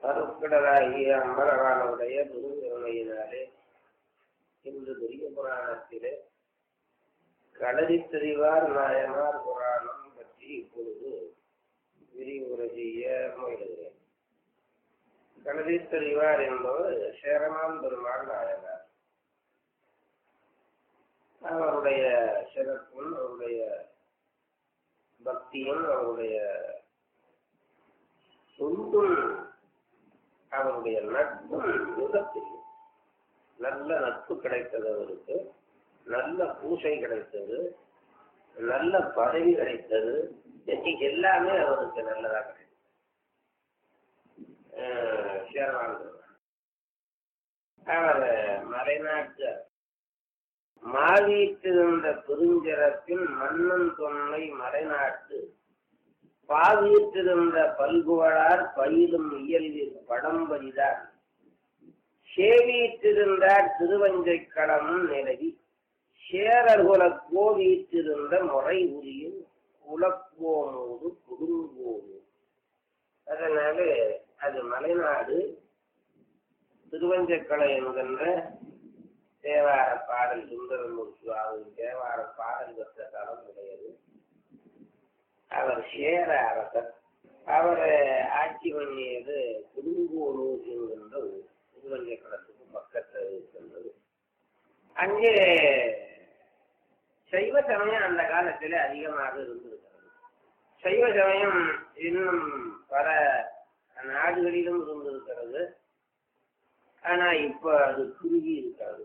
அருட்கடலாகிய அம்பரவானுடைய குருவினாலே இன்று பெரிய புராணத்திலே கடலி தெரிவார் நாயனார் புராணம் பற்றி இப்பொழுது விரிவுரை செய்ய முயலுகிறேன் கடலி தெரிவார் என்பவர் சேரமான் பெருமாள் நாயனார் அவருடைய சிறப்பும் அவருடைய பக்தியும் அவருடைய தொண்டும் அவருடைய நட்பும் மிகப்பெரிய நல்ல நட்பு கிடைத்தது அவருக்கு நல்ல பூசை கிடைத்தது நல்ல பதவி கிடைத்தது எல்லாமே அவருக்கு நல்லதா கிடைத்தது அவர் மலைநாட்டு மாவீட்டிருந்த பெருஞ்சிறப்பில் மன்னன் தொன்மை மலைநாட்டு பாவீட்டிருந்த பல்குவளார் பயிலும் இயல்பில் படம்பரிதான் சேவீட்டிருந்தார் திருவஞ்சை களமும் நிலவி சேரர்குல கோவீட்டிருந்த முறை உரியும் குலப்போனோடு குடும்போடு அதனால அது மலைநாடு திருவஞ்சக்கலை என்கின்ற தேவார பாடல் சுந்தரமூர்த்தி சுவாமி தேவார பாடல் பெற்ற தலம் உடையது அவர் சேர அரசர் அவர் ஆட்சி பண்ணியது குடுங்கோனூர் என்கின்ற திருவஞ்சக்கலத்துக்கு பக்கத்தில் இருக்கின்றது அங்கே சைவ சமயம் அந்த காலத்தில் அதிகமாக இருந்திருக்கிறது சைவ சமயம் இன்னும் பல நாடுகளிலும் இருந்திருக்கிறது ஆனா இப்ப அது குறுகி இருக்கிறது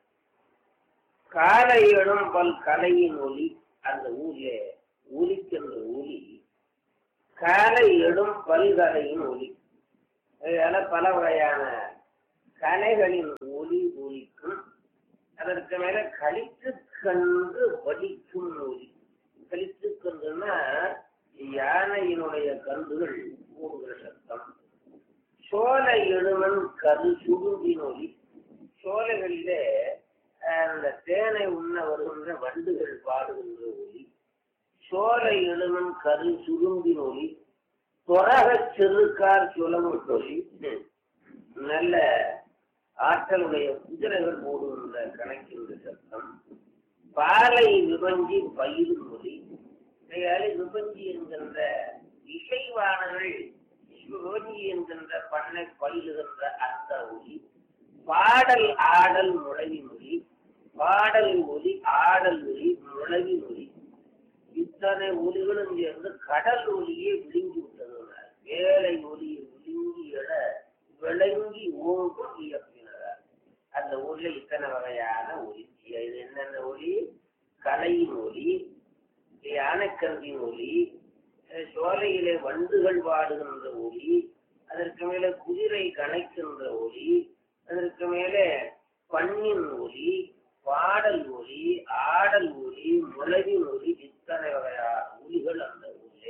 காலையிடும் பல் கலையின் ஒளி அந்த ஊரில் ஒலிக்கின்ற ஒலி காலை எடும் பல்கலையின் ஒலி அதனால பல வகையான கலைகளின் ஒலி ஒலிக்கும் அதற்கு மேல கழித்து கண்டு வலிக்கும் ஒலி கழித்து கண்டுன்னா யானையினுடைய கன்றுகள் மூடுகிற சத்தம் சோலை எழுமன் கரு சுருங்கின் ஒலி சோலைகளிலே அந்த தேனை உண்ண வருகின்ற வண்டுகள் பாடுகின்ற ஒலி சோலை எழுமன் கரு சுருங்கின் ஒலி தொரக செருக்கார் சுலமும் ஒலி நல்ல ஆற்றலுடைய குதிரைகள் போடுகின்ற கணக்கின்ற சத்தம் பாலை விபஞ்சி பயிரும் ஒலி இதையாலே விபஞ்சி என்கின்ற இசைவானர்கள் விபஞ்சி என்கின்ற பண்ணை பயிலுகின்ற அந்த ஒலி பாடல் ஆடல் முழவி மொழி பாடல் ஒலி ஆடல் ஒலி முழவி மொழி இத்தனை ஒலிகளும் சேர்ந்து கடல் ஒலியை விழுங்கி விட்டது வேலை ஒலியை விழுங்கி எழ விளங்கி ஓங்கும் இயப்பினார் அந்த ஒலியில இத்தனை வகையான ஒலி இது என்னென்ன ஒலி கலையின் ஒலி யானைக்கந்தின் ஒலி சோலையிலே வண்டுகள் பாடுகின்ற ஒலி அதற்கு மேலே குதிரை கணைக்கின்ற ஒலி அதற்கு மேலே பண்ணின் ஒலி பாடல் ஒலி ஆடல் ஒலி முளவின் ஒலி இத்தனை வகையான ஒலிகள் அந்த ஊரிலே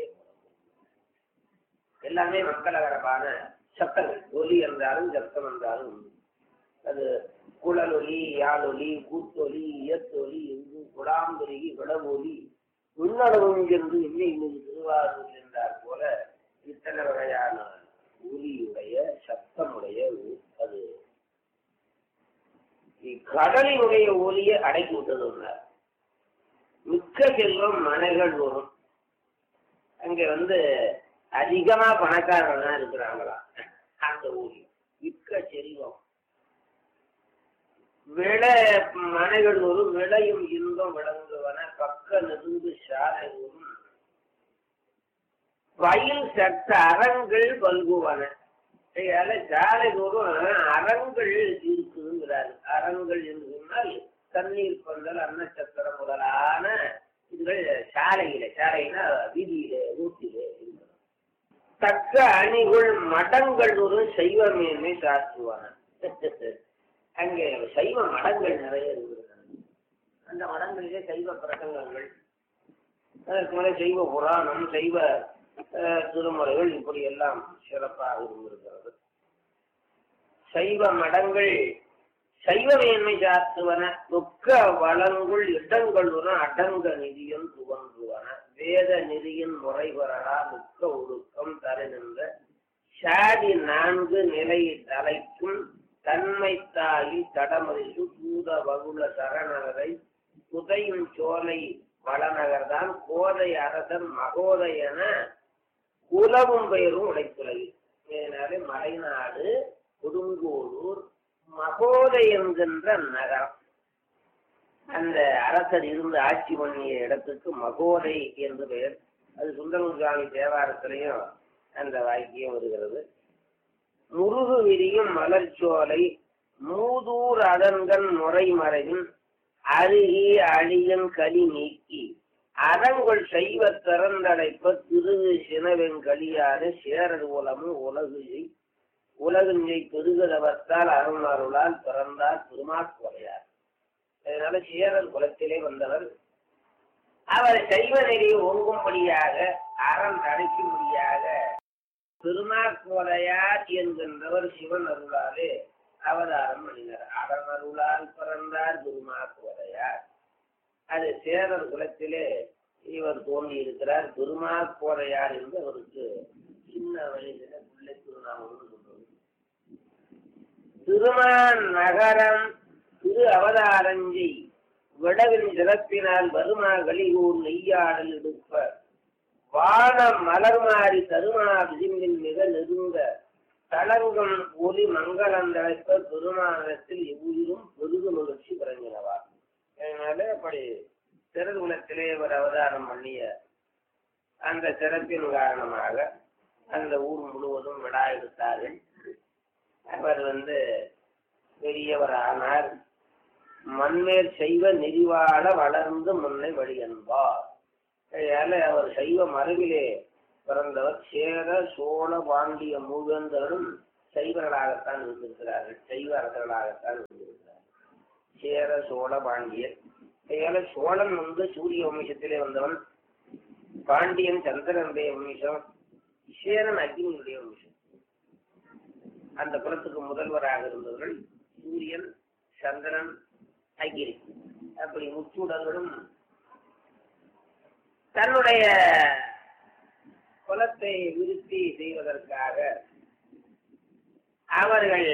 எல்லாமே மக்களகரமான சத்தங்கள் ஒலி என்றாலும் சத்தம் என்றாலும் உண்டு அது குழலொலி யாழொலி கூத்தொலி இயத்தொலி எங்கு குடாம்பொலி விளவொலி முன்னளவும் என்று இல்லை இன்னைக்கு திருவாரூர் என்றார் போல இத்தனை வகையான ஒலியுடைய சத்தமுடைய அது கடலினுடைய ஒலியை அடக்கி விட்டது மிக்க செல்வம் மனைகள் வரும் அங்க வந்து அதிகமா பணக்காரர்கள் தான் இருக்கிறாங்களா அந்த ஊழி மிக்க செல்வம் விள மனைகள் ஒரு விளையும் இன்பம் விளங்குவன பக்க நெருங்கு சாலை வரும் வயல் சட்ட அறங்கள் பல்குவன சாலை தோறும் அறங்கள் இருக்குங்கிறார் அறங்கள் என்று சொன்னால் தண்ணீர் பந்தல் அன்னச்சத்திரம் முதலான இதுகள் சாலையில சாலைனா வீதியில ரோட்டில தக்க அணிகள் மடங்கள் ஒரு சைவ மேன்மை சாத்துவான அங்கே சைவ மடங்கள் நிறைய இருக்கிறது அந்த மடங்களிலே சைவ பிரசங்கங்கள் அதற்கு மேலே சைவ புராணம் சைவ திருமுறைகள் இப்படி எல்லாம் சிறப்பாக இருந்திருக்கிறது சைவ மடங்கள் சைவ மேன்மை சாத்துவன துக்க வளங்குள் இடங்களுடன் அடங்க நிதியம் துவங்குவன வேத நெறியின் முறை வரலா துக்க ஒழுக்கம் தர நின்ற சாதி நான்கு நிலை தலைக்கும் தன்மை தாயி தடமறிசு பூத வகுல சரணகரை புதையும் சோலை வளநகர்தான் கோதை அரசன் மகோதை என குலவும் பெயரும் உடைத்துலகி இதனாலே மலைநாடு கொடுங்கோளூர் மகோதை என்கின்ற நகரம் அந்த அரசர் இருந்து ஆட்சி பண்ணிய இடத்துக்கு மகோதை என்று பெயர் அது சுந்தரமூர் சுவாமி தேவாரத்திலையும் அந்த வாக்கியம் வருகிறது முருகு விரியும் மலர்ச்சோலை மூதூர் அதன்கண் முறைமறையின் அருகி அழியன் கலி நீக்கி அதங்கொள் செய்வ திறந்தடைப்ப திருகு சினவெங்கலியாறு சேரர் உலமும் உலகு செய் உலகினை பெருகதவத்தால் அருணருளால் பிறந்தார் திருமாக்குறையார் அதனால சேரர் குலத்திலே வந்தவர் அவர் சைவ நெறி ஓங்கும்படியாக அறம் தடைக்கும்படியாக திருமாக்கோலையார் என்கின்றவர் சிவன் அருளாலே அவதாரம் பண்ணினார் அறம் அருளால் பிறந்தார் திருமாக்கோலையார் அது சேரர் குலத்திலே இவர் தோன்றி இருக்கிறார் திருமாக்கோலையார் என்று அவருக்கு சின்ன வயதில பிள்ளை திருநாமம் சொல்றது திருமான் நகரம் திரு அவதாரஞ்சி விடவின் சிறப்பினால் வருமா கலிகூர் நெய்யாடல் எடுப்ப வானம் மலர் மாறி தருமா விளிம்பின் மிக நெருங்க தளங்கம் ஒளி மங்களம் தழைப்ப பெருமானத்தில் எவ்வுயிரும் பெருகு மகிழ்ச்சி பிறங்கினவா அதனால அப்படி திருகுலத்திலே இவர் அவதாரம் பண்ணிய அந்த சிறப்பின் காரணமாக அந்த ஊர் முழுவதும் விழா எடுத்தார்கள் அவர் வந்து பெரியவர் ஆனார் மண்மேல் செய்வ நெறிவாழ வளர்ந்து முன்னை வழி என்பார் அதனால அவர் சைவ மரபிலே பிறந்தவர் சேர சோழ பாண்டிய மூவேந்தரும் சைவர்களாகத்தான் இருந்திருக்கிறார்கள் சைவ அரசர்களாகத்தான் இருந்திருக்கிறார்கள் சேர சோழ பாண்டியர் அதனால சோழன் வந்து சூரிய வம்சத்திலே வந்தவன் பாண்டியன் சந்திரனுடைய வம்சம் சேரன் அக்னியுடைய வம்சம் அந்த குலத்துக்கு முதல்வராக இருந்தவர்கள் சூரியன் சந்திரன் அகிரி அப்படி முச்சுடர்களும் தன்னுடைய குலத்தை விருத்தி செய்வதற்காக அவர்கள்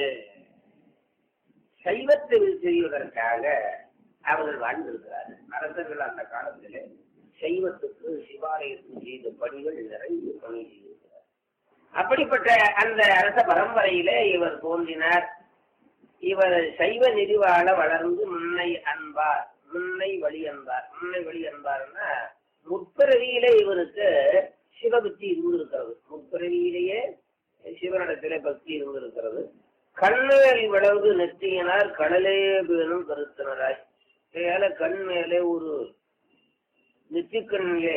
சைவத்தை விருத்தி செய்வதற்காக அவர்கள் வாழ்ந்திருக்கிறார்கள் அரசர்கள் அந்த காலத்திலே சைவத்துக்கு சிவாலயத்துக்கு செய்த பணிகள் நிறைய பணி செய்திருக்கிறார் அப்படிப்பட்ட அந்த அரச பரம்பரையிலே இவர் தோன்றினார் இவர் சைவ நெறிவாழ வளர்ந்து முன்னை அன்பார் முன்னை வழி அன்பார் முன்னை வழி அன்பார்னா முற்பிறவியிலே இவருக்கு சிவபக்தி இருந்திருக்கிறது முற்பிறவியிலேயே சிவனிடத்திலே பக்தி இருந்திருக்கிறது கண்மேல் விளவு நெற்றியினார் கடலே பேணும் கருத்தினராய் இதனால கண் மேலே ஒரு நெற்றிக்கண்ணிலே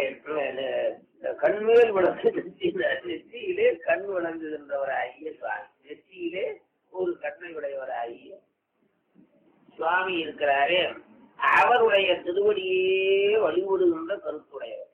கண்மேல் விளக்கு நெற்றினார் நெற்றியிலே கண் விளங்குகின்றவராகிய சுவாமி நெற்றியிலே ஒரு கண்ணை உடையவராகிய சுவாமி இருக்கிறாரே அவருடைய திருவடியே வழிபடுகின்ற கருத்துடையவர்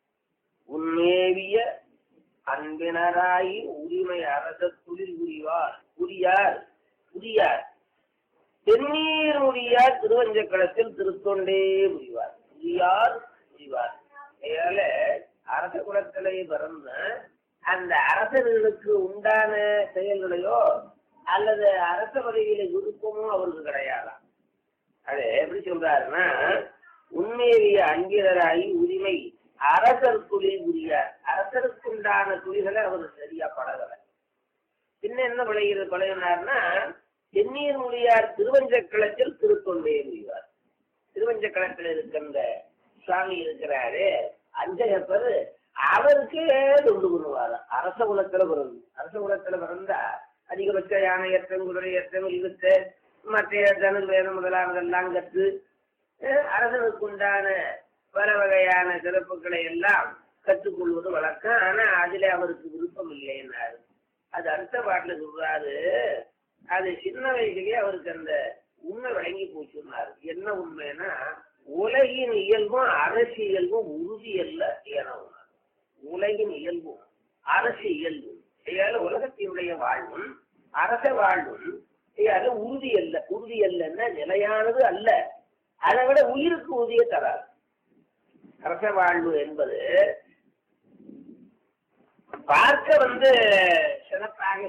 உண்மேவிய அன்பினராய் உரிமை அரச தொழில் புரிவார் புரியார் புரியார் தென்னீர் முடியார் திருவஞ்சக்களத்தில் திருத்தொண்டே புரிவார் புரியார் புரிவார் அதனால அரச குலத்திலே பிறந்த அந்த அரசர்களுக்கு உண்டான செயல்களையோ அல்லது அரச பதவியில விருப்பமோ அவருக்கு கிடையாதாம் அது எப்படி சொல்றாருன்னா உண்மையிலேயே அங்கிதராகி உரிமை அரசர் தொழில் புரியார் அரசருக்குண்டான தொழில்களை அவர் சரியா பழகல பின்ன என்ன பழகிறது பழகினார்னா தென்னீர் மொழியார் திருவஞ்சக்களத்தில் திருத்தொண்டே புரிவார் திருவஞ்சக்களத்தில் இருக்கின்ற சுவாமி இருக்கிறாரு அஞ்சகப்பர் அவருக்கே தொண்டு பண்ணுவார் அரச குலத்துல பிறந்து அரச குலத்துல பிறந்தா அதிகபட்ச யானை ஏற்றம் குதிரை ஏற்றம் இழுத்து மற்ற தனுர் வேதம் முதலானதெல்லாம் கற்று அரசனுக்கு உண்டான பல வகையான சிறப்புகளை எல்லாம் கற்றுக்கொள்வது வழக்கம் ஆனா அதுல அவருக்கு விருப்பம் இல்லைன்னாரு அது அடுத்த பாட்டுல சொல்றாரு அது சின்ன வயசுலயே அவருக்கு அந்த உண்மை வழங்கி போச்சுன்னாரு என்ன உண்மைன்னா உலகின் இயல்பும் அரசியல்பும் உறுதியல்ல என உலகின் இயல்பும் அரசு இயல்பும் இதால உலகத்தினுடைய வாழ்வும் அரச வாழ்வும் இதால உறுதி அல்ல உறுதி அல்லன்னா நிலையானது அல்ல அதை விட உயிருக்கு உறுதியை தராது அரச வாழ்வு என்பது பார்க்க வந்து சிறப்பாக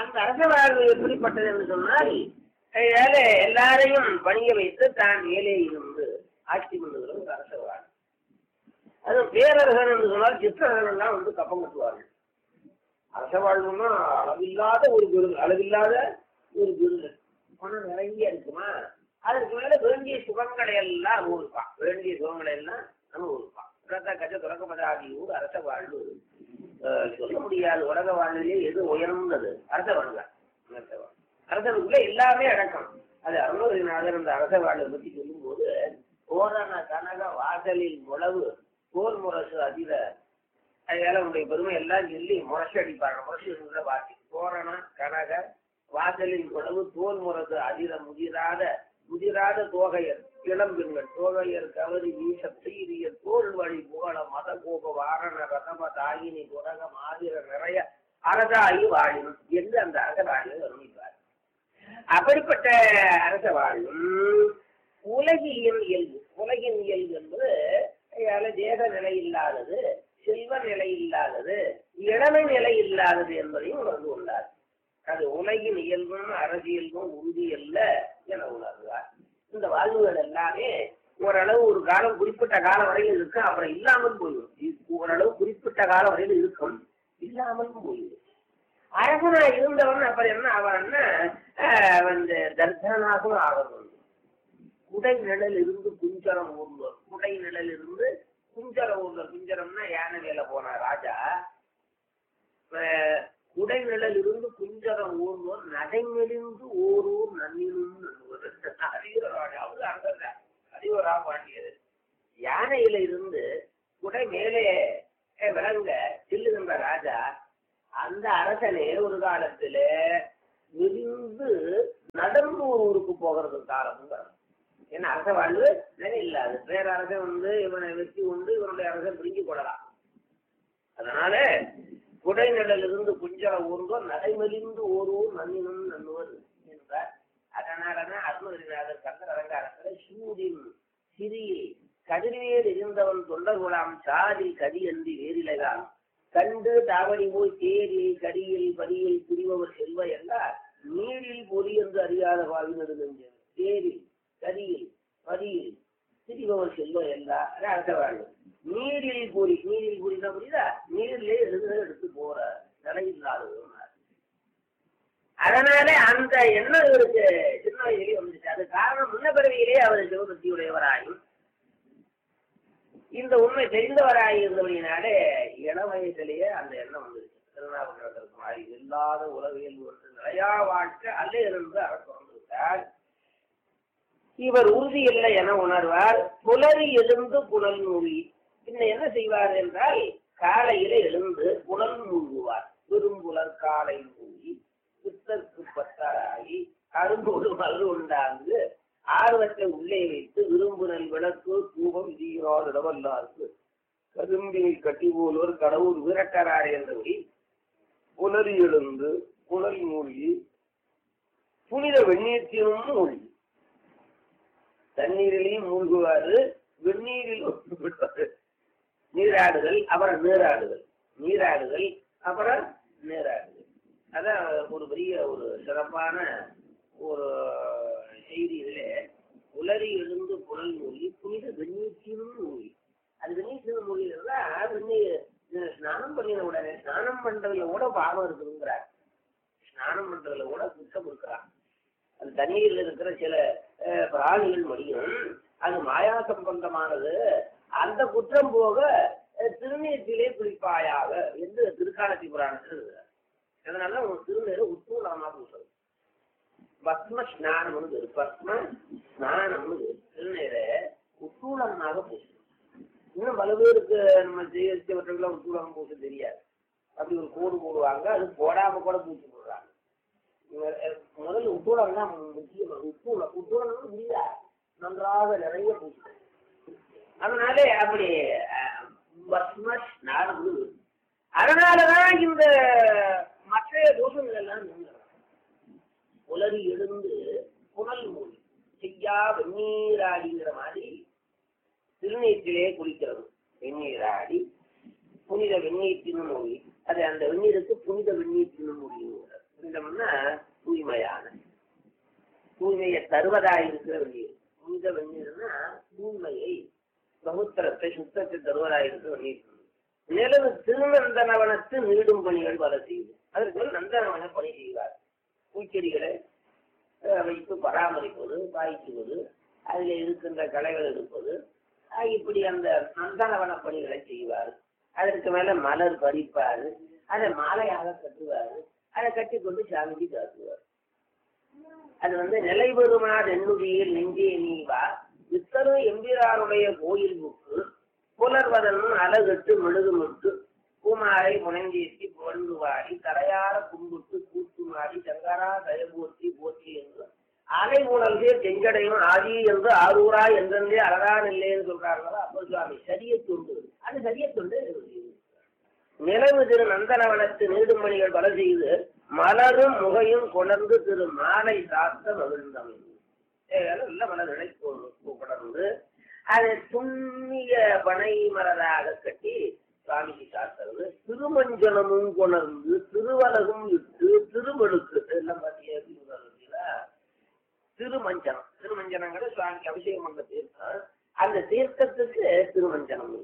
அந்த அரச வாழ்வு எப்படிப்பட்டது என்று சொன்னால் ஏழை எல்லாரையும் பணிய வைத்து தான் ஏழை இருந்து ஆட்சி பண்ணுகிற ஒரு அரச வாழ்வு அது பேரரசன் என்று சொன்னால் சித்திரர்கள் எல்லாம் வந்து கப்பம் கட்டுவார்கள் அரச வாழ்வுன்னா அளவில்லாத ஒரு விருது அளவில்லாத ஒரு விருது பணம் நிறைய இருக்குமா அதுக்கு மேல வேண்டிய சுகங்களை எல்லாம் அனுபவிப்பான் வேண்டிய சுகங்களை எல்லாம் அனுபவிப்பான் பிரதா கஜ துறக்கப்படாதி ஊர் அரச வாழ்வு அஹ், சொல்ல முடியாது உலக வாழ்விலே எது உயர்ந்தது அரச வாழ்வு தான். அரச வாழ்வு அரசனுக்குள்ள எல்லாமே அடக்கம் அது அருணகிரிநாதர் அந்த அரச வாழ்வை பத்தி சொல்லும்போது கோரண கனக வாசலில் முளவு போர் முரசு அதிர அதனால உங்களுடைய பெருமை எல்லாம் சொல்லி முரசு அடிப்பாங்க முரசு இருக்கிற வாசி கோரண கனக வாசலில் முளவு தோல் முரசு அதிர முதிராத முதிராத தோகையர் இளம்பெண்கள் தோகையர் கவரி வீச சீரிய தோல் வழி புகழ மத கோப வாரண ரதம தாயினி துரக மாதிர நிறைய அரசாயி வாழினும் என்று அந்த அரசராயை வர்ணிப்பார் அப்படிப்பட்ட அரச வாழும் உலகியல் இயல்பு உலகின் இயல்பு என்பது அதால தேக நிலை இல்லாதது செல்வ நிலை இல்லாதது இளமை நிலை இல்லாதது என்பதையும் உணர்ந்து கொண்டார் அது உலகின் இயல்பும் அரசியல்பும் உறுதி அல்ல என உணர்ந்தார் இந்த வாழ்வுகள் எல்லாமே ஓரளவு ஒரு காலம் குறிப்பிட்ட காலம் வரையில் இருக்கும் அப்புறம் இல்லாமல் போயிடும் இது ஓரளவு குறிப்பிட்ட காலம் வரையில் இருக்கும் இல்லாமலும் போயிடும் அரசனா இருந்தவன் அப்புறம் என்ன ஆவான்னா ஆஹ் வந்து தர்சனாகவும் ஆகணும் குடை நிழல் இருந்து குஞ்சரம் ஊர்ந்தோர் குடை நிழல் இருந்து குஞ்சரம் ஊர்ந்தோர் குஞ்சரம்னா யானை மேல போன ராஜா ஆஹ் குடை நிழல் இருந்து குஞ்சரம் ஊர்ந்தோர் நடைமெலிந்து ஓரூர் நன்னினும் அறிவுர ராஜா அவரு அங்க அறிவுரா பாண்டியது யானையில இருந்து குடை மேலே விளங்க செல்லுகின்ற ராஜா அந்த அரசனே ஒரு காலத்துல விரிந்து நடந்து ஒரு ஊருக்கு போகிறது காலம் ஏன்னா அரச வாழ்வு நிலை இல்லாது பேரரசன் வந்து இவனை வெற்றி கொண்டு இவனுடைய அரசன் பிரிஞ்சு கொள்ளலாம் அதனால குடைநிழல் இருந்து குஞ்சர ஊர்ந்தோ நடைமலிந்து ஓரூர் நன்னினும் நன்னுவது என்றார் அதனாலதான் அருணகிரிநாதர் கந்தர் அலங்காரத்துல சூடின் சிறியில் கதிர்வேல் இருந்தவன் தொண்டர் குலாம் சாதி கதி அன்றி வேறிலகாம் கண்டு தாவடி போய் தேரி கடியில் படியில் புரிபவர் செல்வ என்றால் நீரில் பொறி என்று அறியாத பாவினது நெஞ்சம் தேரில் கதியில் பதியில் திரிபவர் செல்வ என்றால் அது அரச வாழ்வு நீரில் பொறி நீரில் பொறினா புரியுதா நீரிலே இருந்து எடுத்து போற நிலை இல்லாதது அதனால அந்த எண்ணம் இவருக்கு சின்ன வயதிலே வந்துச்சு அது காரணம் முன்ன பிறவியிலே அவர் சிவபக்தியுடையவராயும் இந்த உண்மை தெரிந்தவராய் இருந்தபடினாலே இளம் வயதிலேயே அந்த எண்ணம் வந்துருச்சு திருநாவுக்கரசருக்கு மாதிரி இல்லாத உலகில் ஒன்று நிலையா வாழ்க்கை அல்ல இருந்து அவர் தொடர்ந்துவிட்டார் இவர் உறுதி இல்லை என உணர்வார் புலரி எழுந்து புனல் மூழ்கி பின்ன என்ன செய்வார் என்றால் காலையில எழுந்து புனல் மூழ்குவார் பெரும்புலர் காலை மூழ்கி பித்தற்கு பத்தாராகி அரும்போடு மலர் உண்டாந்து ஆர்வத்தை உள்ளே வைத்து விரும்புதல் விளக்கு தூபம் தீரார் இடவல்லாருக்கு கரும்பினை கட்டி போலோர் கடவுள் விரட்டரார் என்றபடி புலரி எழுந்து புனல் மூழ்கி புனித வெந்நீர்த்தினும் மூழ்கி தண்ணீரிலையும் மூழ்குவாரு வெந்நீரில் விடுவாரு நீராடுதல் அப்புறம் நீராடுதல் நீராடுதல் அப்புறம் நீராடுதல் அதான் ஒரு பெரிய ஒரு சிறப்பான ஒரு செய்தி இதுல உலரி எழுந்து புனல் மூழ்கி புனித வெந்நீற்றினும் மூழ்கி அது வெந்நீற்றினும் மூழ்கிறதா வெந்நீர் ஸ்நானம் பண்ணின உடனே ஸ்நானம் பண்றதுல கூட பாவம் இருக்குங்கிறார் ஸ்நானம் பண்றதுல கூட குற்றம் இருக்கிறான் அது தண்ணீர்ல இருக்கிற சில அஹ், பிராணிகள் மடியும் அது மாயா சம்பந்தமானது அந்த குற்றம் போக அஹ், திருநீற்றிலே குளிப்பாயாக என்று திருக்காலத்தி புராணத்தில் இருக்கிறார் அதனால ஒரு திருநீரை உத்தூலமா பூசணும் பத்ம ஸ்நானம் பத்ம ஸ்நானம் திருநீரை உத்தூலமாக பூசணும் இன்னும் பல பேருக்கு நம்ம ஜெயிச்சவர்களுக்கு உத்தூலம் பூச தெரியாது அப்படி ஒரு கோடு போடுவாங்க அது போடாம கூட பூச்சி போடுறாங்க இவ- அஹ் முதல்ல உத்தூலம் தான் முக்கியம் உத்தூலம் உத்தூலம் முடியல நன்றாக நிறைய பூச்சி அதனாலே அப்படி அஹ், பஸ்ம ஸ்நானம் அதனாலதான் இந்த மற்ற தோஷங்கள் எல்லாம் நீங்கும். உலரி எழுந்து புனல் மூடி செய்யா வெந்நீராடிங்கிற மாதிரி திருநீற்றிலே குளிக்கிறது வெந்நீராடி புனித வெந்நீற்றினும் மொழி அது அந்த வெந்நீருக்கு புனித வெந்நீற்றினும் மொழி புனிதம்னா தருவதாயிருக்கிற வெந்நீர் புனித வெந்நீர்னா தூய்மையை சமுத்திரத்தை சுத்தத்தை தருவதாயிருக்கிற வெந்நீர் நிலவு திருநந்தனவனத்து நீடும் பணிகள் பல செய்யுது அதற்கு நந்தனவன பணி செய்வார் பூச்செடிகளை அஹ், வைத்து பராமரிப்பது பாய்ச்சுவது அதில் இருக்கின்ற களைகள் எடுப்பது அஹ், இப்படி அந்த நந்தனவன பணிகளை செய்வார் அதற்கு மேல மலர் பறிப்பார் அதை மாலையாக கட்டுவார் அதை கட்டி கொண்டு சாமிக்கு காட்டுவார் அது வந்து நிலை பெறுமாறு எண்ணுதியில் நெஞ்சே நீவா இத்தரும் எம்பிராருடைய கோயில் புக்கு புலர்வதன் அழகட்டு மெழுகுமிட்டு பூமாரை புனைந்தேசி புகழ்ந்து வாடி கரையார கும்பிட்டு கூத்துமாடி சங்கரா தயபோற்றி போற்றி என்று அலை உணர்ந்தே செங்கடையும் ஆதி என்று ஆரூரா என்றே அழகா இல்லைன்னு சொல்றாங்களா அப்போ சுவாமி சரிய தொண்டு அது சரிய தொண்டு நிலவு திரு நந்தனவனத்து நீடுமணிகள் பல செய்து மலரும் முகையும் கொணர்ந்து திரு மாலை சாத்த மகிழ்ந்தமை நல்ல மலர்களை கொ- கொணர்ந்து அதை துண்ணிய பனை மலராக கட்டி சாமிக்கு சாத்துறது திருமஞ்சனமும் கொணர்ந்து திருவலகும் இட்டு திருவழுக்கு எல்லாம் பார்த்தீங்கன்னா திருமஞ்சனம் திருமஞ்சனங்கிற சுவாமிக்கு அபிஷேகம் பண்ண தீர்த்தம் அந்த தீர்த்தத்துக்கு திருமஞ்சனம்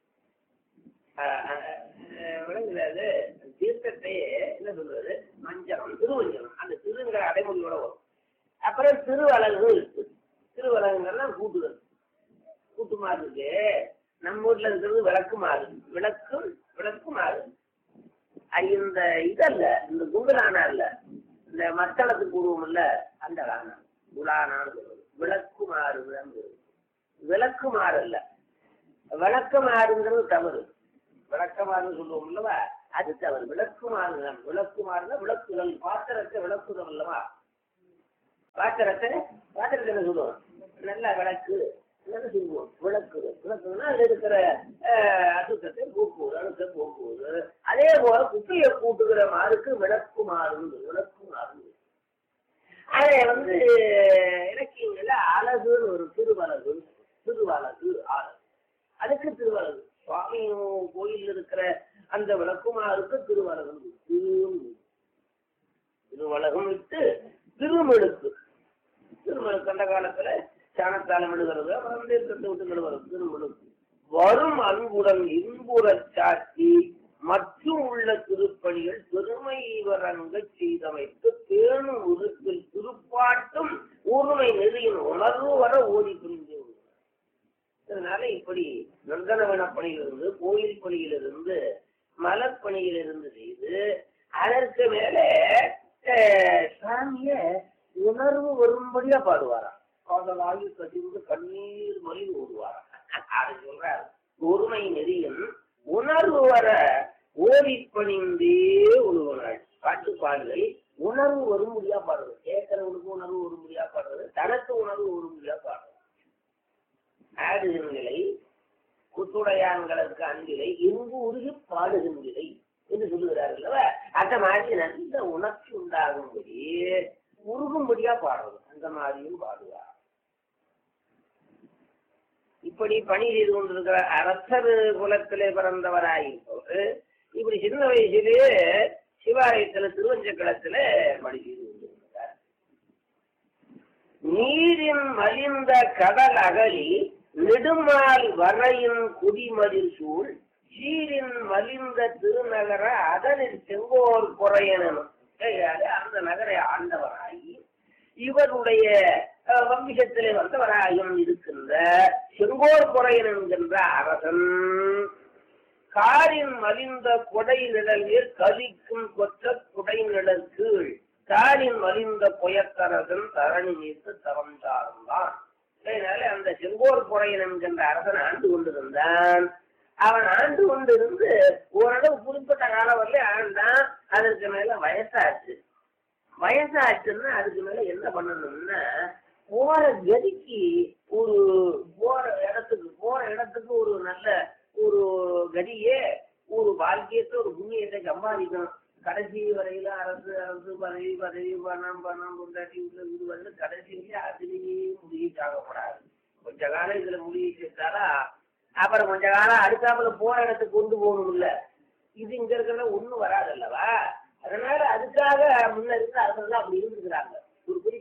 ஆஹ் ஆஹ் விளங்குறது தீர்த்தத்தையே என்ன சொல்றது மஞ்சனம் திருவஞ்சனம் அந்த திருங்கிற அடைமொழியோட வரும் அப்புறம் திருவலகு இருக்கு திருவலகுங்கெல்லாம் கூட்டுதல் கூட்டு மாறு இருக்கு நம்ம ஊர்ல இருக்கிறது விளக்கு மாறு விளக்கும் விளக்கு மாறு அது இந்த இதல்ல இந்த குங்குலானா இல்ல இந்த மத்தளத்துக்கு கூடுவோம்ல அந்த லானா குலானான்னு சொல்றது விளக்கு மாறு விளங்கு விளக்கு மாறு இல்ல விளக்கமாறுங்கிறது தவறு விளக்கமாறுன்னு சொல்லுவோம் அல்லவா அது தவறு விளக்குமாறுதான் விளக்குமாறுனா விளக்குதல் பாத்திரத்தை விளக்குதல் அல்லவா பாத்திரத்தை பாத்திரத்தை என்ன சொல்லுவோம் நல்ல விளக்கு என்ன சொல்லுவோம் விளக்குதல் விளக்குதுன்னா அதுல இருக்கிற அஹ், அசுத்தத்தை போக்குவது அழுத்த போக்குவது அதே போல குப்பையை கூட்டுகிற மாறுக்கு விளக்குமாறு விளக்குமாறு அதை வந்து இலக்கியங்கள்ல அழகுன்னு ஒரு திருவலகு திருவலகு அழகு அதுக்கு திருவலகு சுவாமி கோயில் இருக்கிற அந்த விளக்குமாருக்கு திருவலகம் திரு- திருவலகம் விட்டு திருமெழுக்கு திருமெழுக்கு அந்த காலத்துல சாணத்தாலம் எழுதுறது அப்புறம் தீர்த்தத்தை விட்டு எழுதுறது திருமெழுக்கு வரும் அன்புடன் இன்புறச் சாட்சி மற்றும் உள்ள திருப்பணிகள் பெருமை வரங்க செய்தமைத்து பேணும் உருப்பில் திருப்பாட்டும் ஊர்மை நெறியின் உணர்வு வர ஓடி புரிந்து அதனால இப்படி நந்தனவன பணியிலிருந்து கோயில் பணியிலிருந்து மலர் பணியிலிருந்து செய்து அதற்கு மேலே அஹ், சாமிய உணர்வு வரும்படியா பாடுவாராம் காதலாகி கசிந்து கண்ணீர் மொழி ஓடுவாராம் அது சொல்றாரு ஒருமை நெறியும் உணர்வு வர ஓடி பணிந்தே ஒழுவனாள் பாட்டு பாடலை உணர்வு வரும்படியா பாடுறது கேட்கறவனுக்கு உணர்வு வரும்படியா பாடுறது தனக்கு உணர்வு வரும்படியா பாடுறது ஆடுகின்றலை குத்துடையாங்களுக்கு அன்பிலை இங்கு உருகி பாடுகின்றலை என்று சொல்லுகிறார் அல்லவா அந்த மாதிரி நல்ல உணர்ச்சி உண்டாகும்படி உருகும்படியா பாடுறது அந்த மாதிரியும் பாடுவார் இப்படி பணி செய்து கொண்டிருக்கிற அரசர் குலத்திலே பிறந்தவராயிருப்பவர் இப்படி சின்ன வயசிலேயே சிவாலயத்துல திருவஞ்சக்களத்துல பணி செய்து கொண்டிருக்கிறார் நீரின் மலிந்த கடல் அகலி நெடுமால் வரையின் குடிமதில் சூழ் சீரின் மலிந்த திருநகர அதனில் செங்கோர் குறையனும் அந்த நகரை ஆண்டவராகி இவருடைய அஹ், வம்சத்திலே வந்தவராயும் இருக்கின்ற செங்கோர் குறையன் என்கின்ற அரசன் காரின் மலிந்த கொடை நிழலில் கலிக்கும் கொற்ற குடை நிழல் கீழ் தாரின் மலிந்த புயத்தரசன் தரணி மீது தரம் சார்ந்தான் அதனால அந்த செங்கோர் புறையன் என்கின்ற அரசன் ஆண்டு கொண்டிருந்தான் அவன் ஆண்டு கொண்டிருந்து ஓரளவு குறிப்பிட்ட காலம் வரல ஆண்டான் அதற்கு மேல வயசாச்சு வயசாச்சுன்னா அதுக்கு மேல என்ன பண்ணணும்னா போற கதிக்கு ஒரு போற இடத்துக்கு போற இடத்துக்கு ஒரு நல்ல ஒரு கதியே ஒரு வாழ்க்கையத்தை ஒரு புண்ணியத்தை சம்பாதிக்கணும் கடைசி வரையில அரசு அரசு பதவி பதவி பணம் பணம் கொண்டாட்டி உள்ள இது வந்து கடைசியிலேயே அதுலேயே முடிச்சாகக்கூடாது கொஞ்ச காலம் இதுல முடிவு சேர்த்தாரா அப்புறம் கொஞ்ச காலம் அடுத்தாப்புல போற இடத்துக்கு கொண்டு போகணும்ல இது இங்க இருக்கிறத ஒண்ணும் வராது அல்லவா அதனால அதுக்காக முன்ன இருந்த அரசர்கள் அப்படி இருந்துக்கிறாங்க ஒரு குறிப்பிட்ட காலம்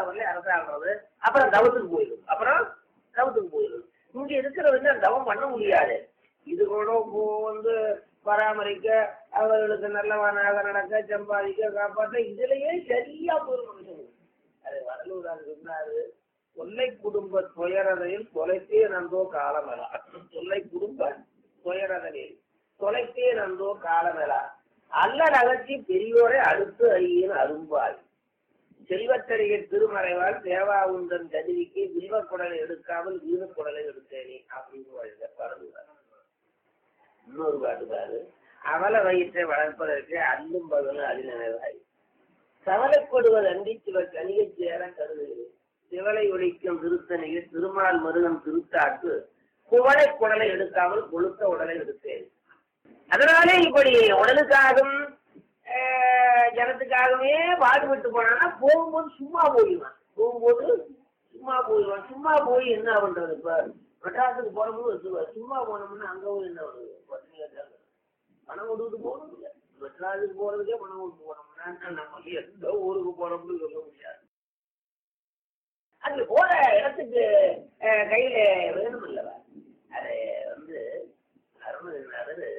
வரல அரசாங்கிறது அப்புறம் தவத்துக்கு போயிடும் அப்புறம் தவத்துக்கு போயிடும் இங்க இருக்கிறவங்க தவம் பண்ண முடியாது இது கூட இப்போ வந்து பராமரிக்க அவர்களுக்கு நல்லவனாக நடக்க சம்பாதிக்க காப்பாற்ற இதுலயே சரியா போயிடும் மனுஷனுக்கு அது வடலூரார் சொன்னாரு தொல்லை குடும்ப துயரதையில் தொலைத்தே நந்தோ காலமெலா தொல்லை குடும்ப துயரதையில் தொலைத்தே நந்தோ காலமெலா அல்லல் அகற்றி பெரியோரை அடுத்து ஐயன் அரும்பாய் செல்வத்தறிய திருமறைவால் தேவா உந்தன் கதிரிக்கு வில்வ குடலை எடுக்காமல் வீர குடலை எடுத்தேனே அப்படின்னு வழித பாடுவார் இன்னொரு பாடுவாரு அவல வயிற்றை வளர்ப்பதற்கு அல்லும் பகலும் அறிநினைவாய் கவலைப்படுவது அன்றி சில கனியச் சேர கருதுகிறேன் சிவலை ஒழிக்கும் திருத்தணியில் திருமால் மருகன் திருத்தாக்கு குவளை குடலை எடுக்காமல் கொழுத்த உடலை எடுத்தேன் அதனாலே இப்படி உடலுக்காகவும் ஆஹ், ஜனத்துக்காகவே பாடுபட்டு போனான்னா போகும்போது சும்மா போயிடுவான் போகும்போது சும்மா போயிடுவான் சும்மா போய் என்ன பண்றது இப்ப மெட்ராஸுக்கு போனோம்னு வச்சுக்குவார் சும்மா போனோம்னா அங்க போய் என்ன பண்ணுது பத்திரிக்கை கேட்கறது. பணம் கொடுத்து போகணும் இல்லை மெட்ராஸுக்கு போறதுக்கே பணம் கொடுத்து போனோம்னா நம்ம எந்த ஊருக்கு போறோம்னு சொல்ல முடியாது அது போற இடத்துக்கு அஹ், கையில வேணும் இல்லவா அது வந்து அருணகிரிநாதர்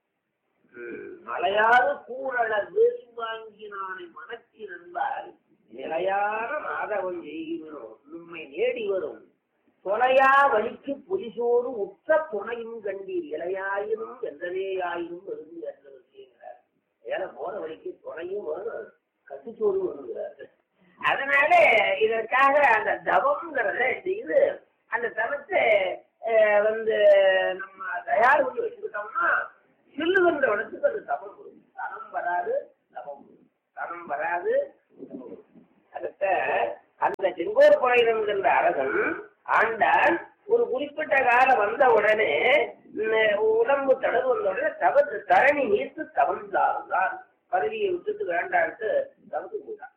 ம், மலையாறு கூறல வேறு வாங்கினானை மனத்தி நண்பால் நிலையான மாதவன் செய்கிறோம் உண்மை நேடி வரும் தொலையா வலிக்கு புலிசோடு உற்ற துணையும் கண்டீர் இலையாயினும் எந்ததேயாயினும் இருந்து என்ற விஷயங்கிறார் ஏன்னா போற வழிக்கு துணையும் வரும் கட்டுச்சோடு வருகிறார் அதனால இதற்காக அந்த தவம்ங்கிறத செய்து அந்த தவத்தை அஹ், வந்து நம்ம தயார் பண்ணி வச்சுக்கிட்டோம்னா செல்லுகின்ற இடத்துக்கு அது தவம் வரும் தனம் வராது தவம் வரும் தனம் வராது தவம் வரும். அதத்த அந்த செங்கோர் குறையிடங்கிற அரசன் ஆண்டான் ஒரு குறிப்பிட்ட காலம் வந்த உடனே உம், உடம்பு தளர்வு வந்த உடனே தவறு தரணி நீத்து தவந்தார்தான் பதவியை விட்டுட்டு வேண்டான்ட்டு தவத்து போட்டான்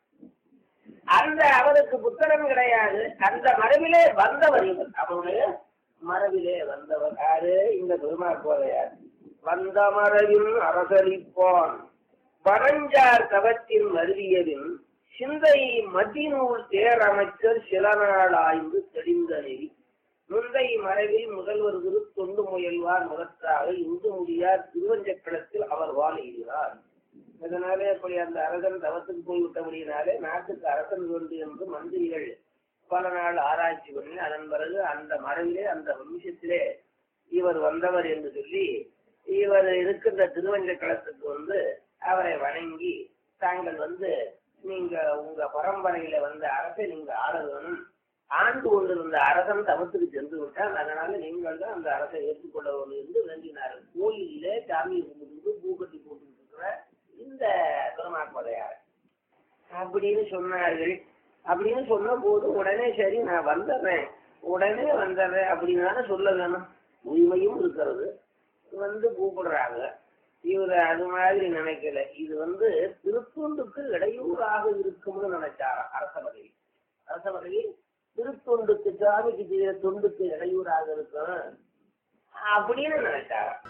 அந்த அவருக்கு புத்தகம் கிடையாது அந்த மரபிலே வந்தவர் இவர் அவருடைய மரபிலே வந்தவர் யாரு இந்த பெருமாள் கோதையார் வந்த மரபின் அரசளிப்பான் வடஞ்சார் தவத்தின் வருவியதின் சிந்தை மதிநூல் தேரமைச்சர் சில நாள் ஆய்ந்து தெளிந்த நெறி முந்தை மரபில் முதல்வர் திரு தொண்டு முயல்வார் முகத்தாக இந்து முடியார் திருவஞ்சக்களத்தில் அவர் வாழ்கிறார் இதனாலே அப்படி அந்த அரசன் தவத்துக்கு போய்விட்டபடியினாலே நாட்டுக்கு அரசன் வேண்டும் என்று மந்திரிகள் பல நாள் ஆராய்ச்சி பண்ணி அதன் பிறகு அந்த மரபிலே அந்த வம்சத்திலே இவர் வந்தவர் என்று சொல்லி இவர் இருக்கின்ற திருவஞ்சக்களத்துக்கு வந்து அவரை வணங்கி தாங்கள் வந்து நீங்க உங்க பரம்பரையில வந்த அரசை நீங்க ஆள வேணும் ஆண்டு கொண்டிருந்த அரசன் தவத்துக்கு சென்று விட்டால் அதனால நீங்கள் தான் அந்த அரசை ஏற்றுக்கொள்ள வேண்டும் என்று வேண்டினார்கள் கோயிலிலே சாமி கும்பிட்டு பூ கட்டி போட்டு இருக்கிற இந்த பெருமாட்பதையார் அப்படின்னு சொன்னார்கள் அப்படின்னு சொன்ன போது உடனே சரி நான் வந்துடுறேன் உடனே வந்துடுறேன் அப்படின்னு தானே சொல்ல வேணும் உரிமையும் இருக்கிறது வந்து கூப்பிடுறாங்க இவர் அது மாதிரி நினைக்கல இது வந்து திருத்தொண்டுக்கு இடையூறாக இருக்கும்னு நினைச்சாராம் அரச பதவி அரச பதவி திருத்தொண்டுக்கு சாமிக்கு செய்த தொண்டுக்கு இடையூறாக இருக்கும் அப்படின்னு நினைச்சாராம்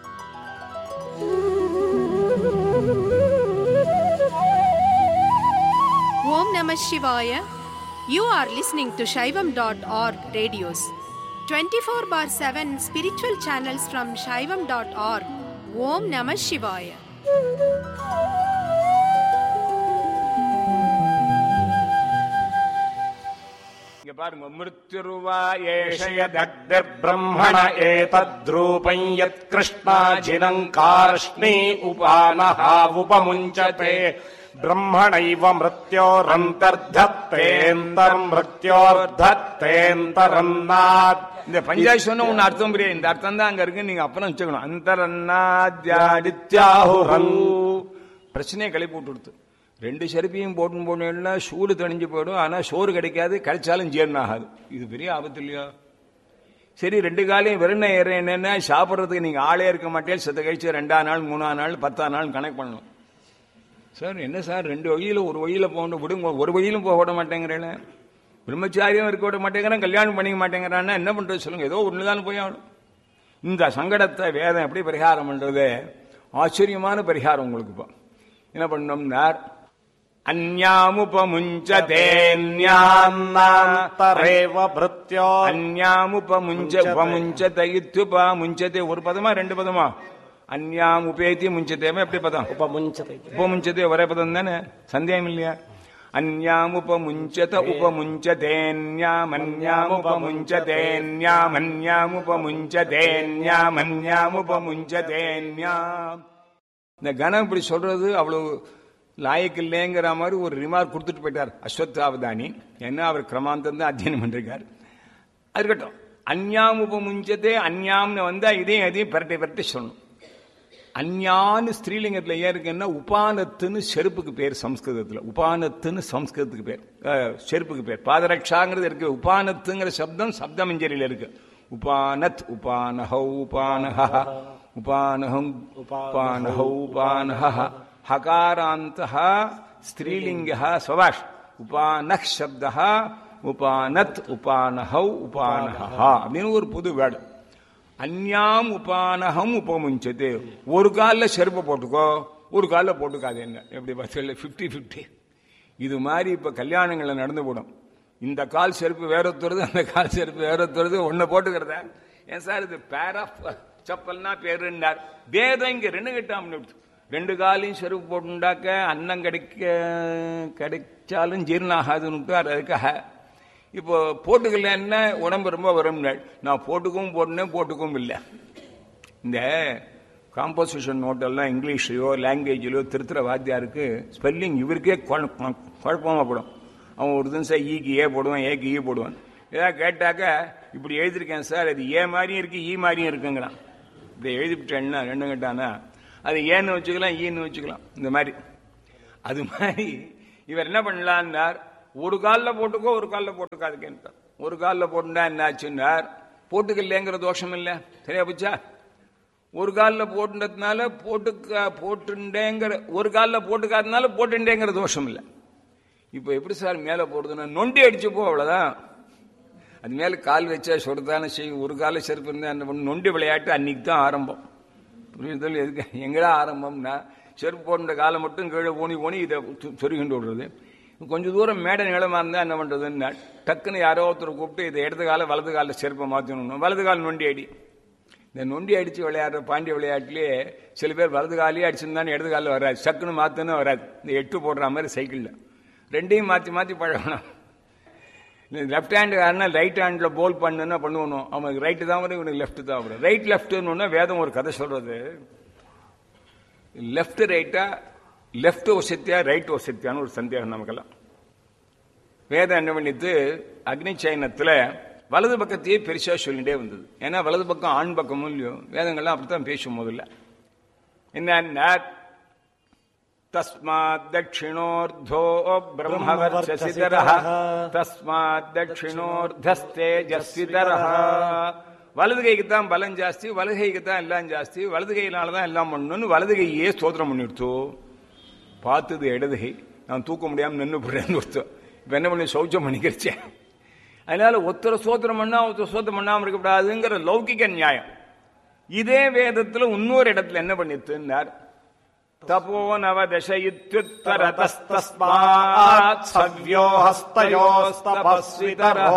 Om Namah Shivaya. You are listening to Shaivam.org radios. 24 bar 7 spiritual channels from Shaivam.org. Om Namah Shivaya. இங்க பாருங்க மிருத்யுருவா ஏஷயதக்திர்பிரம்மண ஏதத்ரூபம் யத் கிருஷ்ணாஜினங்கார்ஷ்ணி உபானஹா உபமுஞ்சதே பிரம்மணைவ மிருத்யோரந்தர்தத்தேந்தர் மிருத்யோர்தத்தேந்தரன்னாத் இந்த பஞ்சாயத்து சொன்ன ஒன்னு அர்த்தம் புரியாது இந்த அர்த்தம் தான் அங்க இருக்கு நீங்க அப்புறம் வச்சுக்கணும் அந்தரன்னாத்யாதித்யாஹு பிரச்சனையை கிளப்பி விட்டு கொடுத்து ரெண்டு செருப்பையும் போட்டு போனா சூடு தணிஞ்சு போயிடும் ஆனா சோறு கிடைக்காது கிடைச்சாலும் ஜீரணம் ஆகாது இது பெரிய ஆபத்து இல்லையா சரி ரெண்டு காலையும் வெறும் ஏற என்னன்னா சாப்பிட்றதுக்கு நீங்க ஆளே இருக்க மாட்டேன் செத்த கழிச்சு ரெண்டாம் நாள் மூணாம் நாள் பத்தாம் நாள் கணக்கு பண்ணணும் சார் என்ன சார் ரெண்டு வழியில ஒரு வழியில போகணும் விடுங்க ஒரு வழியிலும் போக விட மாட்டேங்கிறேன் பிரம்மச்சாரியம் இருக்க விட மாட்டேங்கிறான் கல்யாணம் பண்ணிக்க மாட்டேங்கிறான்னா என்ன பண்றது சொல்லுங்க ஏதோ ஒண்ணுதான் போய் ஆகணும் இந்த சங்கடத்தை வேதம் எப்படி பரிகாரம் பண்றது ஆச்சரியமான பரிகாரம் உங்களுக்கு இப்போ என்ன பண்ணோம்னார் அந்யாமுபமுஞ்சதேன்யான்னாந்தரேவ न्तरेव भृत्यो அந்யாமுபமுஞ்ச உபமுஞ்சத இத்யுபா முஞ்சதே ஒரு பதமா ரெண்டு பதமா அந்யாம் உபேதி முஞ்சதேவா எப்படி பதம் उपमुञ्चते உபமுஞ்சதே ஒரே பதம் தானே சந்தேகம் இல்லையா அந்யாமுபமுஞ்சத உபமுஞ்சதேன்யாமன்யாமுபமுஞ்சதேன்யாமன்யாமுபமுஞ்சதேன்யாம் இந்த கணம் இப்படி சொல்றது அவ்வளவு லாயக்கு இல்லைங்கிற மாதிரி ஒரு ரிமார்க் கொடுத்துட்டு போயிட்டார் அஸ்வத்தாவதானி ஏன்னா அவர் கிரமாந்தம் தான் அத்தியனம் பண்ணிருக்காரு அது இருக்கட்டும் அந்யாம் உபமுஞ்சதே அந்யாம்னு வந்தா இதையும் அதையும் பரட்டி பரட்டி சொல்லணும் அஞ்ஞான்னு ஸ்திரீலிங்கத்துல ஏன் இருக்குன்னா உபானத்துன்னு செருப்புக்கு பேர் சம்ஸ்கிருதத்துல உபானத்துன்னு சம்ஸ்கிருதத்துக்கு பேர் அஹ், செருப்புக்கு பேர் பாதரட்சாங்கிறது இருக்கு உபானத்துங்கிற சப்தம் சப்தமஞ்சரியில இருக்கு உபானத் உபானஹௌ உபானஹ உபானஹம் உபானஹௌ உபானஹ ஹகாராந்தः ஸ்திரீலிங்கः ஸ்வபாஷ் உபானஹ் சப்தः உபானத் உபானஹௌ உபானஹ அப்படின்னு ஒரு புது வேர்டு அந்யாம் உபானகம் உபமுஞ்சது ஒரு காலில் செருப்பு போட்டுக்கோ ஒரு காலில் போட்டுக்காது என்ன எப்படி பஸ்ஸில் ஃபிஃப்டி ஃபிஃப்டி இது மாதிரி இப்போ கல்யாணங்களில் நடந்து போடும் இந்த கால் செருப்பு வேற ஒருத்தருது அந்த கால் செருப்பு வேற ஒருத்தருது ஒன்று போட்டுக்கிறத ஏன் சார் இது பேர் ஆஃப் செப்பல்னா பேருன்னார் வேதம் இங்கே ரெண்டு கிட்டாம ரெண்டு காலையும் செருப்பு போட்டுண்டாக்க அன்னம் கிடைக்க கிடைச்சாலும் ஜீரணம் ஆகாதுன்னு அதுக்காக இப்போ போட்டுக்கலன்னா உடம்பு ரொம்ப வரும் நான் போட்டுக்கவும் போட்டேன் போட்டுக்கவும் இல்லை இந்த காம்போசிஷன் நோட்டெல்லாம் இங்கிலீஷ்லையோ லாங்குவேஜ்லையோ திருத்துற வாத்தியாருக்கு ஸ்பெல்லிங் இவருக்கே குழப்ப- குழப்பமா போடும் அவன் ஒரு தினம் ஈக்கு ஏ போடுவான் ஏக்கு ஈ போடுவான் ஏதாவது கேட்டாக்க இப்படி எழுதியிருக்கேன் சார் அது ஏ மாதிரியும் இருக்கு ஈ மாதிரியும் இருக்குங்கிறான் இப்படி எழுதிவிட்டேன்னா ரெண்டும் கேட்டானா அது ஏன்னு வச்சுக்கலாம் ஈன்னு வச்சுக்கலாம் இந்த மாதிரி அது மாதிரி இவர் என்ன பண்ணலான்னார் ஒரு காலில் போட்டுக்கோ ஒரு காலில் போட்டுக்காதுக்கேன்ட்டார் ஒரு காலில் போட்டுட்டா என்ன ஆச்சுன்னார் போட்டுக்கலைங்கிற தோஷம் இல்லை சரியா போச்சா ஒரு காலில் போட்டுனதுனால போட்டுக்க போட்டுண்டேங்கிற ஒரு காலில் போட்டுக்காதனால போட்டுண்டேங்கிற தோஷம் இல்லை இப்போ எப்படி சார் மேலே போடுறதுன்னா நொண்டி அடிச்சுப்போ அவ்வளோதான் அது மேலே கால் வச்சா சொடுதானே செய்யும் ஒரு கால செருப்பு இருந்தால் என்ன பண்ணும் நொண்டி விளையாட்டு அன்னைக்கு தான் ஆரம்பம் புரியுதல் எதுக்கு எங்கடா ஆரம்பம்னா செருப்பு போட்ட காலை மட்டும் கீழே போனி போனி இதை சொ- சொருகிண்டு விடுறது கொஞ்சம் தூரம் மேடை நிலமா இருந்தால் என்ன பண்ணுறதுன்னா டக்குன்னு யாரோ ஒருத்தர் கூப்பிட்டு இதை இடது கால வலது காலில் செருப்பை மாற்றணும் வலது கால் நொண்டி அடி இந்த நொண்டி அடித்து விளையாடுற பாண்டிய விளையாட்டுலேயே சில பேர் வலது காலையே அடிச்சிருந்தானே இடது காலில் வராது சக்குன்னு மாற்றணும் வராது இந்த எட்டு போடுற மாதிரி சைக்கிளில் ரெண்டையும் மாற்றி மாற்றி பழகணும் லெஃப்ட் ஹேண்டு காரனா ரைட் ஹேண்டில் போல் பண்ணுன்னா பண்ணுவணும் அவனுக்கு ரைட்டு தான் வரும் இவனுக்கு லெஃப்ட் தான் வரும் ரைட் லெஃப்ட்னு வேதம் ஒரு கதை சொல்றது லெஃப்ட் ரைட்டா லெஃப்ட் வசத்தியா ரைட் வசத்தியான்னு ஒரு சந்தேகம் நமக்கெல்லாம் வேதம் என்ன பண்ணிட்டு அக்னி சயனத்தில் வலது பக்கத்தையே பெருசா சொல்லிட்டே வந்தது ஏன்னா வலது பக்கம் ஆண் பக்கமும் இல்லையோ வேதங்கள்லாம் அப்படித்தான் பேசும் முதல்ல என்ன தஸ்மாத் தட்சிணோர்தோ பிரம்மவர்ச்சசிதரः தஸ்மாத் தட்சிணோர்தஸ்தேஜஸ்விதரः வலது கைக்கு தான் பலம் ஜாஸ்தி வலது கைக்கு தான் எல்லாம் ஜாஸ்தி வலது கையினால தான் எல்லாம் பண்ணணும்னு வலது கையே ஸ்தோத்திரம் பண்ணிடுத்தோ பார்த்தது இடது கை நான் தூக்க முடியாம நின்று போடுறேன்னு ஒருத்தர் இப்ப என்ன பண்ணி சௌச்சம் பண்ணிக்கிறச்சேன் அதனால ஒருத்தர சோத்திரம் பண்ணா ஒருத்தர் சோத்திரம் பண்ணாம இருக்கக்கூடாதுங்கிற லௌகிக நியாயம் இதே வேதத்துல இன்னொரு இடத்துல என்ன பண்ணித்துன்னார் தபோ நவதசயித்யுத்தரதஸ்தஸ்மாத் சவ்யோ ஹஸ்தயோஸ்தபஸ்விதரः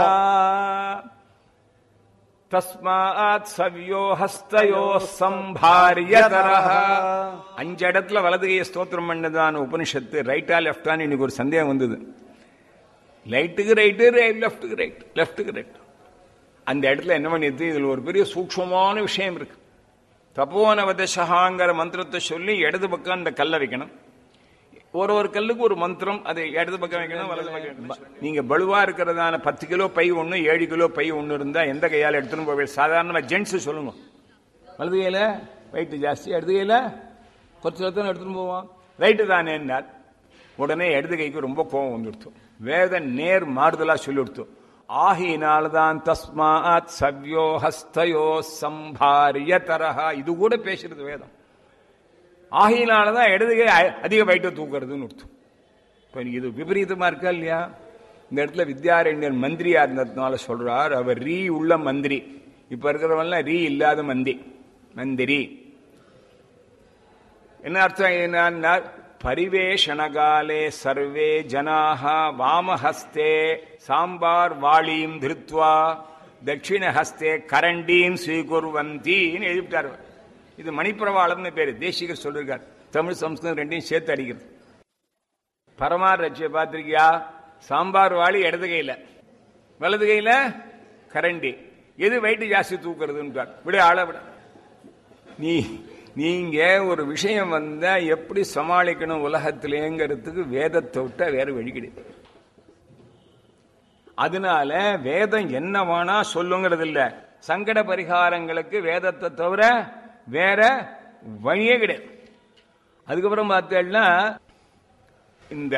தஸ்மாத் சவ்யோ ஹஸ்தயோ சம்பாரியதரः அஞ்சு இடத்துல வலது கையை ஸ்தோத்திரம் பண்ணதான உபனிஷத்து ரைட்டா லெஃப்டான்னு இன்னைக்கு ஒரு சந்தேகம் வந்தது லைட்டுக்கு ரைட்டு லெஃப்ட்டுக்கு ரைட் லெஃப்ட்டுக்கு ரைட் அந்த இடத்துல என்ன பண்ணிடுது இதுல ஒரு பெரிய சூக்ஷ்மமான விஷயம் இருக்கு தபோனவதசகாங்கிற மந்திரத்தை சொல்லி இடது பக்கம் அந்த கல்லை வைக்கணும் ஒரு ஒரு கல்லுக்கு ஒரு மந்திரம் அது இடது பக்கம் வைக்கணும் வலது பக்கம் வைக்கணும். நீங்க பலுவா இருக்கிறதான பத்து கிலோ பை ஒண்ணு ஏழு கிலோ பை ஒண்ணு இருந்தா எந்த கையால எடுத்துன்னு போவே சாதாரணமா ஜென்ஸ் சொல்லுங்க வலது கையில வெயிட் ஜாஸ்தி இடது கையில கொஞ்சம் எடுத்துன்னு எடுத்துன்னு போவான் ரைட்டு தானேன்னார் உடனே இடது கைக்கு ரொம்ப கோபம் வந்துடுத்து வேத நேர் மாறுதலா சொல்லிடுத்து ஆகினால்தான் தஸ்மாத் சவ்யோ ஹஸ்தயோ சம்பாரிய தரஹா இது கூட பேசுறது வேதம் ஆகையினாலதான் இடது கை அ- அதிக வயிற்றை தூக்குறதுன்னு அர்த்தம் இப்ப எனக்கு இது விபரீதமா இருக்கா இல்லையா இந்த இடத்துல வித்யாரண்யர் மந்திரியா இருந்ததுனால சொல்றார் அவர் ரீ உள்ள மந்திரி இப்ப இருக்கிறவன்லாம் ரீ இல்லாத மந்தி மந்திரி என்ன அர்த்தம் என்னன்னா பரிவேஷணகாலே சர்வே ஜனாக வாமஹஸ்தே சாம்பார் வாளீம் திருத்வா தட்சிணஹஸ்தே கரண்டீம் ஸ்வீகுர்வந்தின்னு எழுதிட்டார் இது மணிப்பிரவாளம்னு பேரு தேசிகர் சொல்லிருக்கார் தமிழ் சம்ஸ்கிருதம் ரெண்டையும் சேர்த்து அடிக்கிறது பரமார் ரட்சிய பார்த்திருக்கியா சாம்பார் வாளி இடது கையில வலது கையில கரண்டி எது வெயிட் ஜாஸ்தி தூக்குறதுன்னு விட ஆள விட நீ நீங்க ஒரு விஷயம் வந்தா எப்படி சமாளிக்கணும் உலகத்திலேங்கிறதுக்கு வேதத்தை விட்டா வேற வழி கிடையாது அதனால வேதம் என்ன வேணா சொல்லுங்கிறது இல்ல சங்கட பரிகாரங்களுக்கு வேதத்தை தவிர வேற வழியே கிடையாது அதுக்கப்புறம் பார்த்தேன்னா இந்த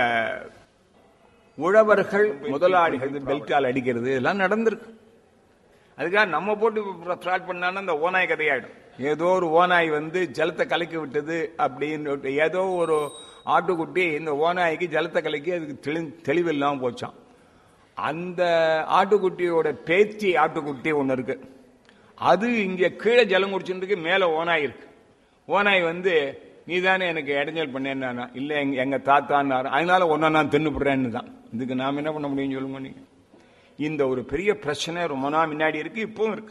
உழவர்கள் முதலாளிகள் பெல்ட்டால் அடிக்கிறது இதெல்லாம் நடந்திருக்கு அதுக்காக நம்ம போட்டு ஃப்ராட் பண்ணான்னா அந்த ஓநாய் கதையாயிடும் ஏதோ ஒரு ஓநாய் வந்து ஜலத்தை கலக்கி விட்டது அப்படின்னு ஏதோ ஒரு ஆட்டுக்குட்டி இந்த ஓநாய்க்கு ஜலத்தை கலக்கி அதுக்கு தெளி தெளிவில்லாமல் போச்சான் அந்த ஆட்டுக்குட்டியோட பேத்தி ஆட்டுக்குட்டி ஒன்று இருக்கு அது இங்கே கீழே ஜலம் குடிச்சுருக்கு மேலே ஓநாய் இருக்கு ஓநாய் வந்து நீ தானே எனக்கு இடைஞ்சல் பண்ணேன்னா இல்லை எங்க எங்க தாத்தான்னாரு அதனால ஒன்றை நான் தின்னுப்படுறேன்னு தான் இதுக்கு நாம் என்ன பண்ண முடியும் சொல்லுங்க நீங்க இந்த ஒரு பெரிய பிரச்சனை ரொம்ப நாள் முன்னாடி இருக்கு இப்பவும் இருக்கு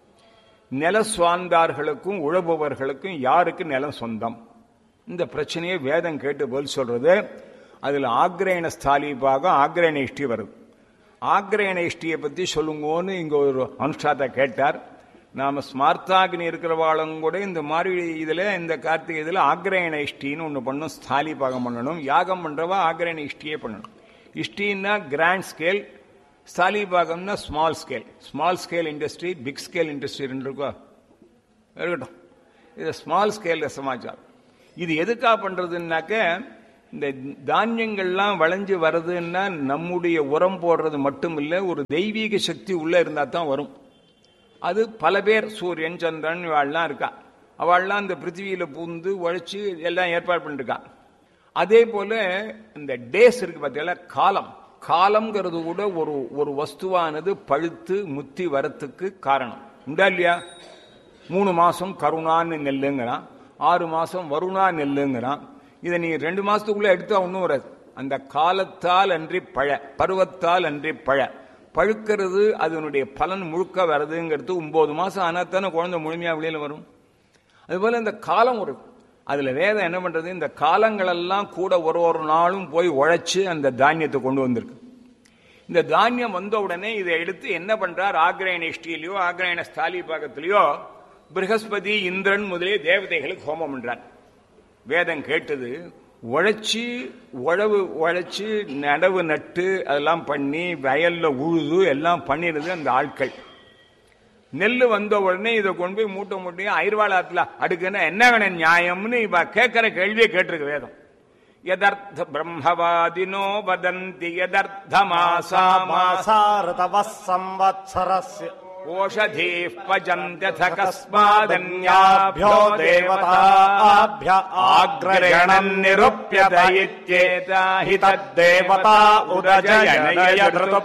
நில சுவாந்தார்களுக்கும் உழபவர்களுக்கும் யாருக்கு நிலம் சொந்தம் இந்த பிரச்சனையை வேதம் கேட்டு பதில் சொல்றது அதுல ஆக்ரேண ஸ்தாலி பாகம் ஆக்ரேண இஷ்டி வருது ஆக்ரேண இஷ்டியை பத்தி சொல்லுங்கன்னு இங்க ஒரு அனுஷ்டாத்தை கேட்டார் நாம ஸ்மார்த்தாகினி இருக்கிறவாளும் கூட இந்த மாதிரி இதுல இந்த கார்த்திகை இதுல ஆக்ரேண இஷ்டின்னு ஒண்ணு பண்ணும் ஸ்தாலி பாகம் பண்ணணும் யாகம் பண்றவா ஆக்ரேண இஷ்டியே பண்ணணும் இஷ்டின்னா கிராண்ட் ஸ்கேல் ஸ்தாலி பாகம்னா small scale small scale industry big scale industry ரெண்டு இருக்கோ இருக்கட்டும் இது ஸ்மால் ஸ்கேல் சமாச்சாரம் இது எதுக்கா பண்றதுன்னாக்க இந்த தானியங்கள்லாம் விளைஞ்சு வருதுன்னா நம்முடைய உரம் போடுறது மட்டும் இல்லை ஒரு தெய்வீக சக்தி உள்ள இருந்தா தான் வரும் அது பல பேர் சூரியன் சந்திரன் இவாள்லாம் இருக்கா அவள்லாம் இந்த பிருத்திவியில பூந்து உழைச்சி எல்லாம் ஏற்பாடு பண்ணிருக்கா அதே போல இந்த டேஸ் இருக்கு பார்த்தீங்களா காலம் காலம்ங்கிறது கூட ஒரு ஒரு வஸ்துவானது பழுத்து முத்தி வரத்துக்கு காரணம் உண்டா இல்லையா மூணு மாசம் கருணான்னு நெல்லுங்கிறான் ஆறு மாசம் வருணா நெல்லுங்கிறான் இதை நீ ரெண்டு மாசத்துக்குள்ள எடுத்தா ஒன்றும் வராது அந்த காலத்தால் அன்றி பழ பருவத்தால் அன்றி பழ பழுக்கிறது அதனுடைய பலன் முழுக்க வருதுங்கிறது ஒன்பது மாசம் ஆனா தானே குழந்தை முழுமையா வெளியில வரும் அதுபோல இந்த காலம் ஒரு அதுல வேதம் என்ன பண்றது இந்த காலங்களெல்லாம் கூட ஒரு ஒரு நாளும் போய் உழைச்சு அந்த தானியத்தை கொண்டு வந்திருக்கு இந்த தானியம் வந்த உடனே இதை எடுத்து என்ன பண்றார் ஆக்ரயண இஷ்டியிலையோ ஆக்ரயண ஸ்தாலி பாகத்திலேயோ பிரகஸ்பதி இந்திரன் முதலிய தேவதைகளுக்கு ஹோமம் பண்றார் வேதம் கேட்டது உழைச்சி உழவு உழைச்சி நடவு நட்டு அதெல்லாம் பண்ணி வயல்ல உழுது எல்லாம் பண்ணிடுது அந்த ஆட்கள் நெல் வந்த உடனே இதை கொண்டு போய் மூட்டை மூட்டையும் ஐர்வாளாத்துல அடுக்குன்னா என்ன வேணும் நியாயம்னு இவ கேட்கிற கேள்வியை கேட்டிருக்கு வேதம் யதர்த்த பிரம்மவாதினோ வதந்தி யதர்த்த மாசா मासा ऋतवः संवत्सरस्य ஓஷதீ பஜந்தத कस्मादन्याभ्यो கஸ்மாதன்யாभ्यो देवताभ्य ஆக்ரகணம் நிருப்பியத இத்யேதா ஹி தத்தேவதா உதஜயனய